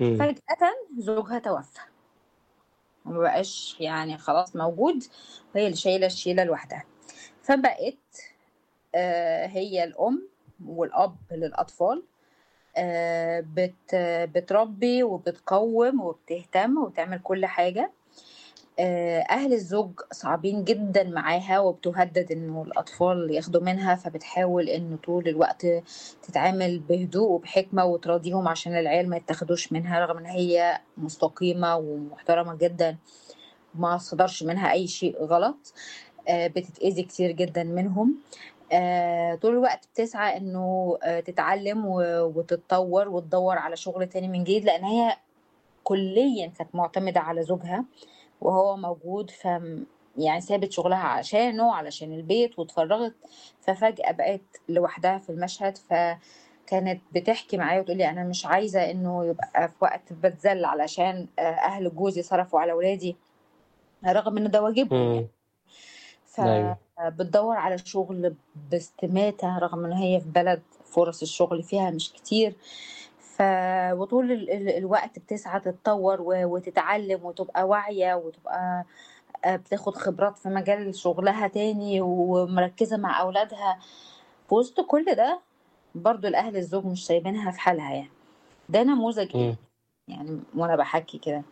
إمم. فجأةً زوجها توفى. وما بقاش يعني خلاص موجود، وهي اللي شايلة الشيلة لوحدها. فبقت آآ هي الأم والأب للأطفال، آآ بت بتربي وبتقوّم وبتهتم وبتعمل كل حاجة. آآ أهل الزوج صعبين جدًا معاها وبتُهدّد إنه الأطفال ياخدوا منها، فبتحاول إنه طول الوقت تتعامل بهدوء وبحكمة وتراضيهم عشان العيال ما يتاخدوش منها، رغم إن هي مستقيمة ومحترمة جدًا، ما صدرش منها أي شيء غلط. آآ بتتأذي كتير جدًا منهم. آآ طول الوقت بتسعى إنه آآ تتعلّم و وتتطوّر وتدوّر على شغل تاني من جديد، لإن هي كليًا كانت معتمدة على زوجها وهو موجود، فم يعني سابت شغلها عشانه، علشان البيت واتفرّغت، ففجأة بقت لوحدها في المشهد، فكانت بتحكي معايا وتقول لي: "أنا مش عايزة إنه يبقى في وقت باتذل علشان آآ أهل جوزي صرفوا على ولادي." رغم إن ده واجبهم يعني. أيوه. فبتدوّر على شغل باستماتة رغم إن هي في بلد فرص الشغل فيها مش كتير. ف وطول ال ال الوقت بتسعى تتطوّر و وتتعلّم وتبقى واعية وتبقى آآ بتاخد خبرات في مجال شغلها تاني ومركّزة مع أولادها. في وسط كل ده برضه الأهل الزوج مش سايبينها في حالها يعني. ده نموذج إيه؟ إمم. يعني وأنا باحكّي كده.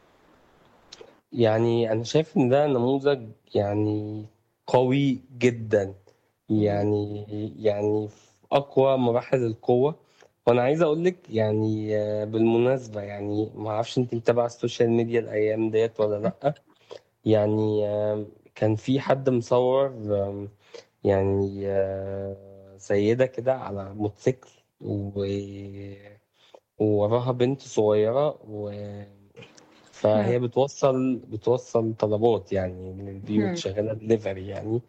يعني أنا شايف إن ده نموذج يعني قوي جدًا. إمم. يعني يعني في أقوى مراحل القوة. وأنا عايز أقول لِك يعني بالمناسبة يعني ما أعرفش أنتِ متابعة السوشيال ميديا الأيام ديّة والّا لأ، يعني كان في حد مصوّر يعني سيدة كده على موتوسيكل و ووراها بنت صغيرة و فهي إمم. بتوصّل بتوصّل طلبات يعني للبيوت، إمم. شغّالة delivery يعني.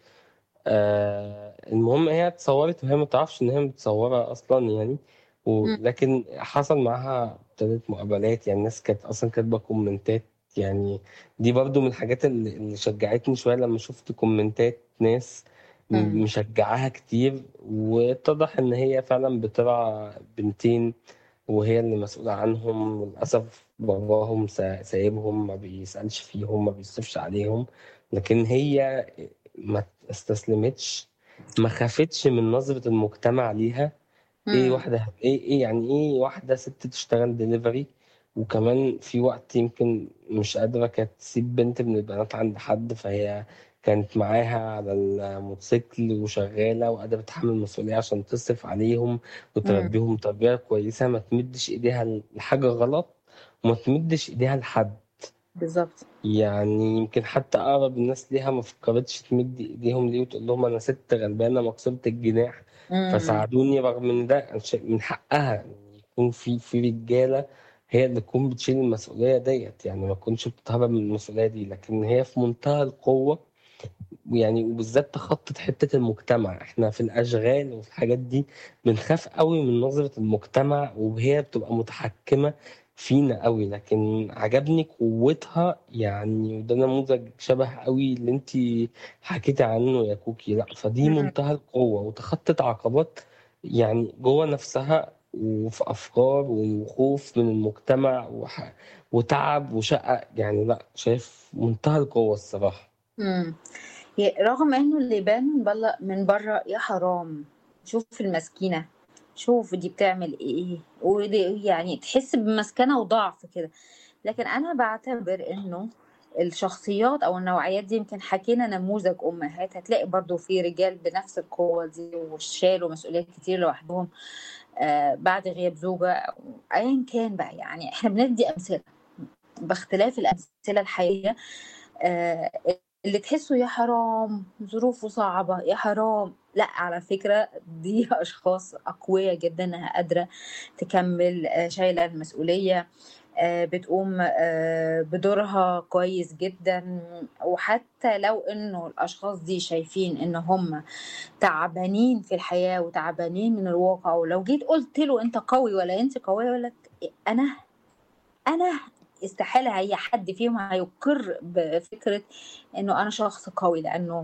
آآ المهم هي اتصوّرت وهي ما تعرفش إن هي متصوّرة أصلًا يعني، إمم. ولكن حصل معاها ابتدت مقابلات، يعني الناس كانت أصلًا كاتبة كومنتات يعني دي برضه من الحاجات اللي اللي شجّعتني شوية لمّا شُفت كومنتات ناس م إمم. مشجّعاها كتير، واتضح إن هي فعلًا بترعى بنتين وهي اللي مسؤولة عنهم، وللأسف باباهم سا سايبهم ما بيسألش فيهم، ما بيصرفش عليهم، لكن هي آآ ما استسلمتش، ما خافتش من نظرة المجتمع ليها. إيه إمم. واحدة إيه إيه يعني إيه واحدة سِت تشتغل delivery وكمان في وقت يمكن مش قادرة كانت تسيب بنت من البنات عند حد، فهي كانت معاها على الموتوسيكل وشغّالة وقادرة تتحمّل المسؤولية عشان تصرف عليهم إمم. وتربّيهم تربية كويسة، ما تمدّش إيديها ل لحاجة غلط وما تمدّش إيديها لحد. بالضبط. يعني يمكن حتى أقرب الناس ليها ما فكّرتش تمِد إيديهم ليه وتقول لهم أنا سِت غلبانة مكسورة الجناح إمم. فساعدوني، رغم إن ده أنا شا من حقّها إن يكون في في رجالة هي اللي تكون بتشيل المسؤولية ديّة، يعني ما تكونش بتهرب من المسؤولية دي، لكن هي في منتهى القوة ويعني وبالذات تخطّت حتّة المجتمع. إحنا في الأشغال وفي الحاجات دي بنخاف أوي من نظرة المجتمع وهي بتبقى متحكّمة فينا أوي، لكن عجبني قوتها يعني وده نموذج شبه أوي اللي أنتِ حكيتِ عنه يا كوكي، لأ فدي إمم. منتهى القوة وتخطّت عقبات يعني جوّه نَفْسها وفي أفكار وخوف من المجتمع وح وتعب وشقّة، يعني لأ شايف منتهى القوة الصراحة. إمم. ي رغم إنه اللي يبان من بل من برّه يا حرام، شوف المسكينة، شوف دي بتعمل إيه، ودي يعني تحس بمسكنة وضعف كده. لكن أنا باعتبر إنه الشخصيات أو النوعيات دي يمكن حكينا نموذج أمهات، هتلاقي برضه في رجال بنفس القوة دي وشالوا مسؤوليات كتير لوحدهم آآ بعد غياب زوجة أو أيًا كان بقى، يعني إحنا بندّي أمثلة باختلاف الأمثلة الحقيقية آآ اللي تحسّه يا حرام ظروفه صعبة، يا حرام، لأ على فكرة دي أشخاص أقويا جدًا إنها قادرة تكمّل آآ شايلة المسؤولية، آآ بتقوم آآ بدورها كويس جدًا، وحتى لو إنه الأشخاص دي شايفين إن هم تعبانين في الحياة وتعبانين من الواقع، ولو جيت قُلت له أنت قوي والّا أنتِ قوية يقول لك أ أنا! أنا! استحالة هي حد فيهم هيُقِر بفكرة إنه أنا شخص قوي، لإنه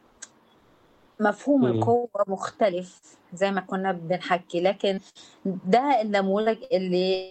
مفهوم إمم. القوة مختلف زي ما كنا بنحكي، لكن ده النموذج اللي